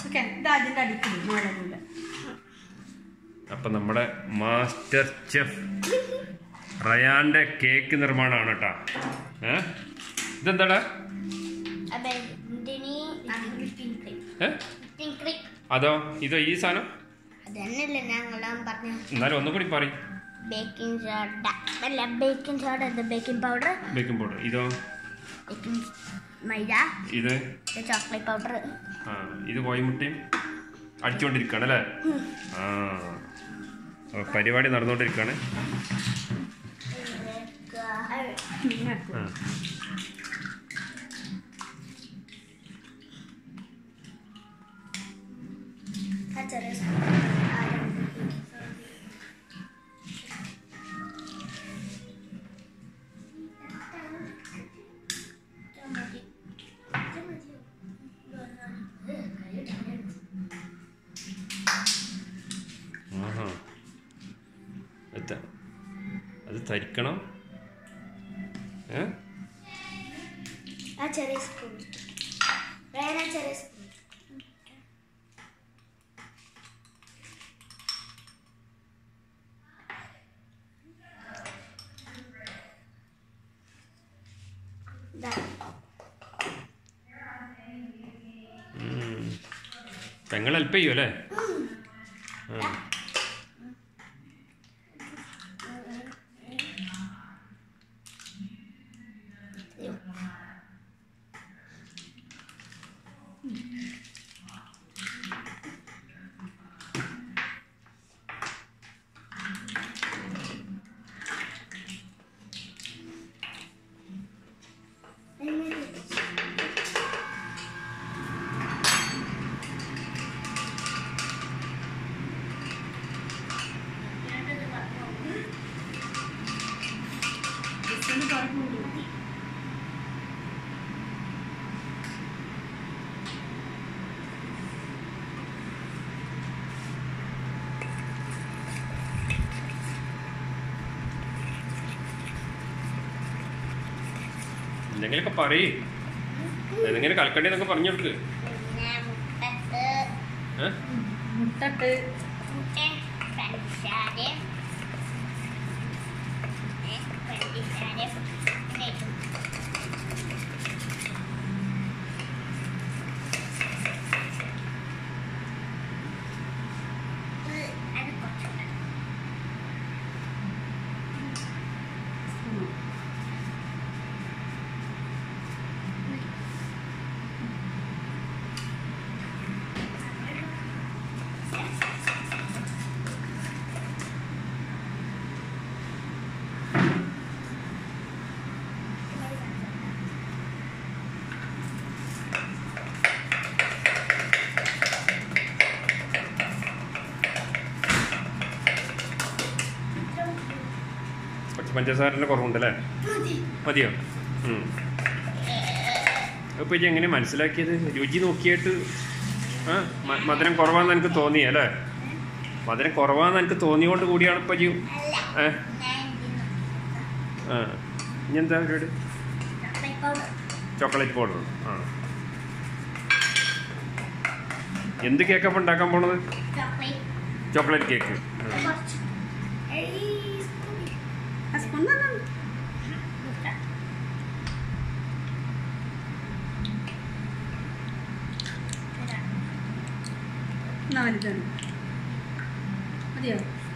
Okay ഇത് അതിൻ്റെ അടിക്കില്ല മേളകൂല അപ്പൊ നമ്മുടെ മാസ്റ്റർ ചെഫ് റയാന്റെ കേക്ക് നിർമ്മാണമാണ് കേട്ടാ ഏ ഇതെന്താടാ അതെ ഇതിനി വിപ്പിംഗ് ക്രീം ഏ വിപ്പിംഗ് ക്രീം അതോ ഇതോ ഈ സാധനം അതന്നെയല്ലേ ഞങ്ങളാൻ പറഞ്ഞ എന്നാലും ഒന്നും കൂടി പറയും ബേക്കിംഗ് സോഡ അല്ല ബേക്കിംഗ് സോഡ അത് ബേക്കിംഗ് പൗഡർ ബേക്കിംഗ് പൗഡർ ഇതോ ബേക്കിംഗ് മൈദ ഇത് ഇത് ചോക്ലേറ്റ് പൗഡർ ആ ഇത് കോയിമുട്ടയും അടിച്ചുകൊണ്ടിരിക്കുകയാണ് അല്ലേ ആ അപ്പൊ പരിപാടി നടന്നുകൊണ്ടിരിക്കുകയാണ് ആ ചെറിയ ആഹാ എത്ത അത് തരിക്കണം ഏ ആ ചെറിയ സ്പൂൺ വേന ചെറിയ സ്പൂൺ പെങ്ങൾ ഹെൽപ്പ് ചെയ്യും അല്ലേ ആ. എന്തെങ്കിലുമൊക്കെ പറയ് എന്തെങ്കിലും കലക്കണ്ടേന്നൊക്കെ പറഞ്ഞു കൊടുക്ക് പിന്നെ മുട്ടത്ത് ഏ? മുട്ടട്ട് മുട്ട പഞ്ചസാര ഏ, പഞ്ചസാര ഇട്ടേക്കും. ഇത് അത് കുറച്ചുകൂടെ. കുറച്ച് പഞ്ചസാരൻ്റെ കുറവുണ്ടല്ലേ മതിയോ ഉം. അപ്പോൾ ഇജ്ജ് എങ്ങനെ മനസ്സിലാക്കിയത് രുചി നോക്കിയിട്ട് ആ മ- മധുരം കുറവാന്ന് എനിക്ക് തോന്നി അല്ലേ മധുരം കുറവാന്ന് എനിക്ക് തോന്നിയോണ്ട് കൂടിയാണ് ഇപ്പം ഇജ്ജ് ഏ ഞാൻ ഇതിന് ആ ഇനി എന്താ പരിപാടി ചോക്ലേറ്റ് പൗഡർ ചോക്ലേറ്റ് പൗഡർ ആ എന്ത് കേക്കപ്പം ഉണ്ടാക്കാൻ പോണത് ചോക്ലേറ്റ് ചോക്ലേറ്റ് കേക്ക് കുറച്ച് ഏയ് സ്പൂൺ. ആ സ്പൂൺ തന്നെ മുട്ട എന്നാ വലുതാണ് മതിയോ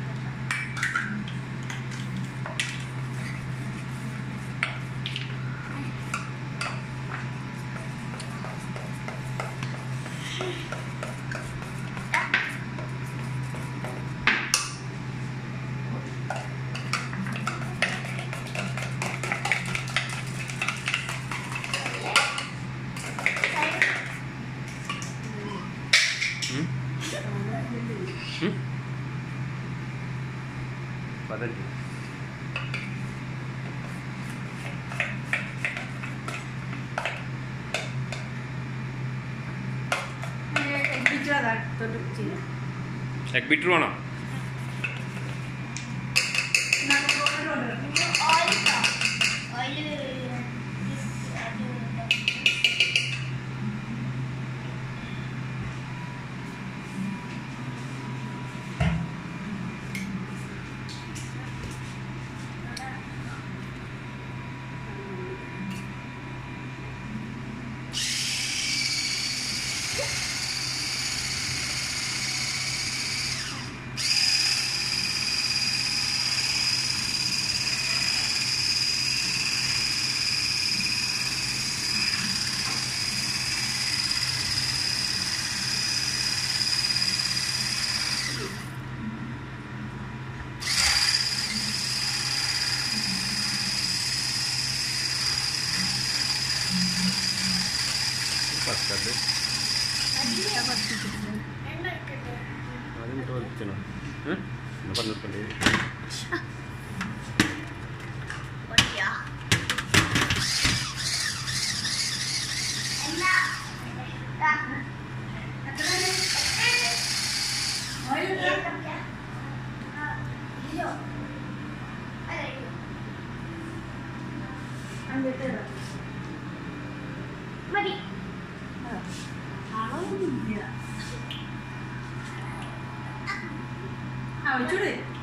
ഉം? ഉം? പതഞ്ഞു എഗ്ബിറ്റ് അതാത്തോട്ട് ചെയ്യാം എഗ് ബീറ്റർ വേണോ ഓയിൽ ഓയിൽ മുട്ട പറിച്ചിട്ടില്ല ആദ്യം മുട്ട പതിച്ചണം ഏഹ് എന്നാ പറഞ്ഞിട്ടുണ്ട് മതി ആ ഒഴിച്ചൂടെ